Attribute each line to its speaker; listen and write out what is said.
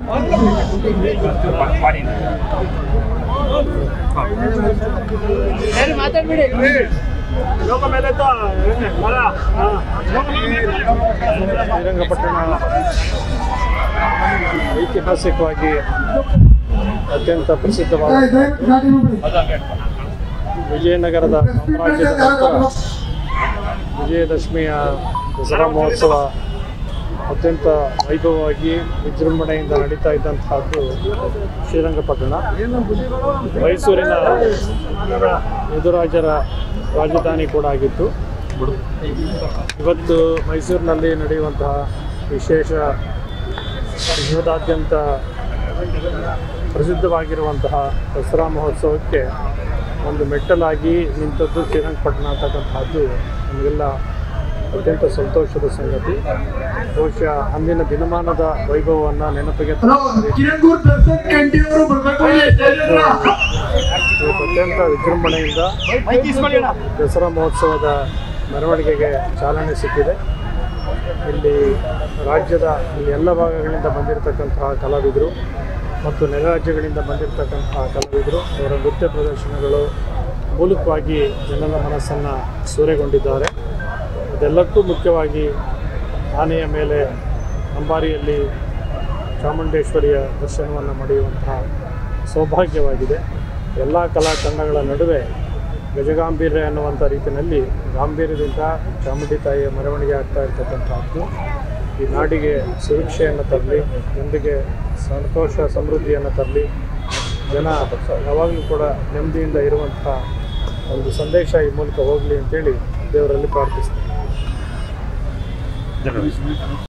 Speaker 1: ಶ್ರೀರಂಗಪಟ್ಟಣ ಐತಿಹಾಸಿಕವಾಗಿ ಅತ್ಯಂತ ಪ್ರಸಿದ್ಧವಾದ ವಿಜಯನಗರದ ಸಾಮ್ರಾಜ್ಯದ ನಂತರ ವಿಜಯದಶಮಿಯ ದಸರಾ ಮಹೋತ್ಸವ ಅತ್ಯಂತ ವೈಭವವಾಗಿ ವಿಜೃಂಭಣೆಯಿಂದ ನಡೀತಾ ಇದ್ದಂತಹದ್ದು ಶ್ರೀರಂಗಪಟ್ಟಣ ಮೈಸೂರಿನ ಯದುರಾಜರ ರಾಜಧಾನಿ ಕೂಡ ಆಗಿತ್ತು ಇವತ್ತು ಮೈಸೂರಿನಲ್ಲಿ ನಡೆಯುವಂತಹ ವಿಶೇಷ ವಿಶ್ವದಾದ್ಯಂತ ಪ್ರಸಿದ್ಧವಾಗಿರುವಂತಹ ದಸರಾ ಮಹೋತ್ಸವಕ್ಕೆ ಒಂದು ಮೆಟ್ಟಲಾಗಿ ನಿಂತದ್ದು ಶ್ರೀರಂಗಪಟ್ಟಣ ಅಂತಕ್ಕಂಥದ್ದು ನಮಗೆಲ್ಲ ಅತ್ಯಂತ ಸಂತೋಷದ ಸಂಗತಿ ಬಹುಶಃ ಅಂದಿನ ದಿನಮಾನದ ವೈಭವವನ್ನು ನೆನಪಿಗೆ ತರುವ
Speaker 2: ಕಿರಂಗೂರ್ ದರ್ಶನ್ ಕಂಠಿ ಅವರು ಬರ್ಬೇಕು ಇಲ್ಲಿ ಸ್ಟೇಜ್ ಹತ್ರ.
Speaker 1: ಇವತ್ತು ಅತ್ಯಂತ ವಿಜೃಂಭಣೆಯಿಂದ ದಸರಾ ಮಹೋತ್ಸವದ ಮೆರವಣಿಗೆಗೆ ಚಾಲನೆ ಸಿಕ್ಕಿದೆ ಇಲ್ಲಿ ರಾಜ್ಯದ ಇಲ್ಲಿ ಎಲ್ಲ ಭಾಗಗಳಿಂದ ಬಂದಿರತಕ್ಕಂತಹ ಕಲಾವಿದರು ಮತ್ತು ನೆಲ ರಾಜ್ಯಗಳಿಂದ ಬಂದಿರತಕ್ಕಂತಹ ಕಲಾವಿದರು ಅವರ ನೃತ್ಯ ಪ್ರದರ್ಶನಗಳು ಮೂಲಕವಾಗಿ ಜನರ ಮನಸ್ಸನ್ನು ಸೂರೆಗೊಂಡಿದ್ದಾರೆ ಅದೆಲ್ಲಕ್ಕೂ ಮುಖ್ಯವಾಗಿ ಆನೆಯ ಮೇಲೆ ಅಂಬಾರಿಯಲ್ಲಿ ಚಾಮುಂಡೇಶ್ವರಿಯ ದರ್ಶನವನ್ನು ಪಡೆಯುವಂತಹ ಸೌಭಾಗ್ಯವಾಗಿದೆ ಎಲ್ಲ ಕಲಾ ತಂಡಗಳ ನಡುವೆ ಗಜಗಾಂಭೀರ್ಯ ಅನ್ನುವಂಥ ರೀತಿಯಲ್ಲಿ ಗಾಂಭೀರ್ಯದಿಂದ ಚಾಮುಂಡಿ ತಾಯಿಯ ಮೆರವಣಿಗೆ ಆಗ್ತಾ ಇರ್ತಕ್ಕಂಥದ್ದು ಈ ನಾಡಿಗೆ ಸುರಕ್ಷೆಯನ್ನು ತರಲಿ ಜನರಿಗೆ ಸಂತೋಷ ಸಮೃದ್ಧಿಯನ್ನು ತರಲಿ ಜನ ಯಾವಾಗಲೂ ಕೂಡ ನೆಮ್ಮದಿಯಿಂದ ಇರುವಂಥ ಒಂದು ಸಂದೇಶ ಈ ಮೂಲಕ ಹೋಗಲಿ ಅಂತೇಳಿ ದೇವರಲ್ಲಿ ಪ್ರಾರ್ಥಿಸ್ತೀನಿ